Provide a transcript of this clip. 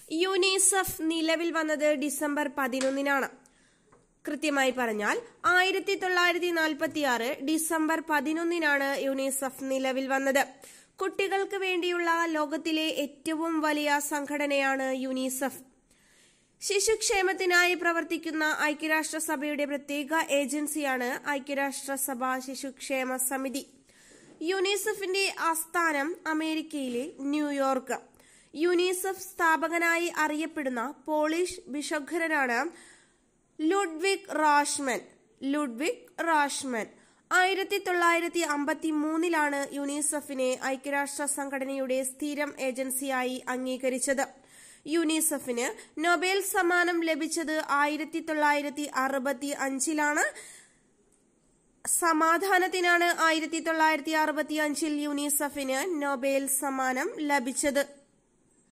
UNICEF നിലവിൽ വന്നത് December പതിനൊന്നിനാണ് കൃത്യമായി പറഞ്ഞാൽ ആയിരത്തി തൊള്ളായിരത്തി നാൽപ്പത്തി ആറ് ഡിസംബർ പതിനൊന്നിനാണ് യുനിസെഫ് നിലവിൽ വന്നത് കുട്ടികൾക്ക് വേണ്ടിയുള്ള ലോകത്തിലെ ഏറ്റവും വലിയ സംഘടനയാണ് യുനിസെഫ് ശിശുക്ഷേമത്തിനായി പ്രവർത്തിക്കുന്ന ഐക്യരാഷ്ട്രസഭയുടെ പ്രത്യേക ഏജൻസിയാണ് ഐക്യരാഷ്ട്രസഭ ശിശുക്ഷേമ സമിതി യുനിസെഫിന്റെ ആസ്ഥാനം അമേരിക്കയിലെ ന്യൂയോർക്ക് യുനിസെഫ് സ്ഥാപകനായി അറിയപ്പെടുന്ന പോളിഷ് ബിഷഗ്വരനാണ് ലുഡ്വിക് റാഷ്മൻ ലുഡ്വിക് റാഷ്മൻ ആയിരത്തി തൊള്ളായിരത്തി അമ്പത്തി മൂന്നിലാണ് യുനിസെഫിനെ ഐക്യരാഷ്ട്ര സംഘടനയുടെ സ്ഥിരം ഏജൻസിയായി അംഗീകരിച്ചത് യുനിസെഫിന് നൊബേൽ സമ്മാനം ലഭിച്ചത് ആയിരത്തി തൊള്ളായിരത്തി അറുപത്തി അഞ്ചിലാണ് സമാധാനത്തിനാണ് ആയിരത്തി തൊള്ളായിരത്തി അറുപത്തി അഞ്ചിൽ യുനിസെഫിന് നൊബേൽ സമ്മാനം ലഭിച്ചത്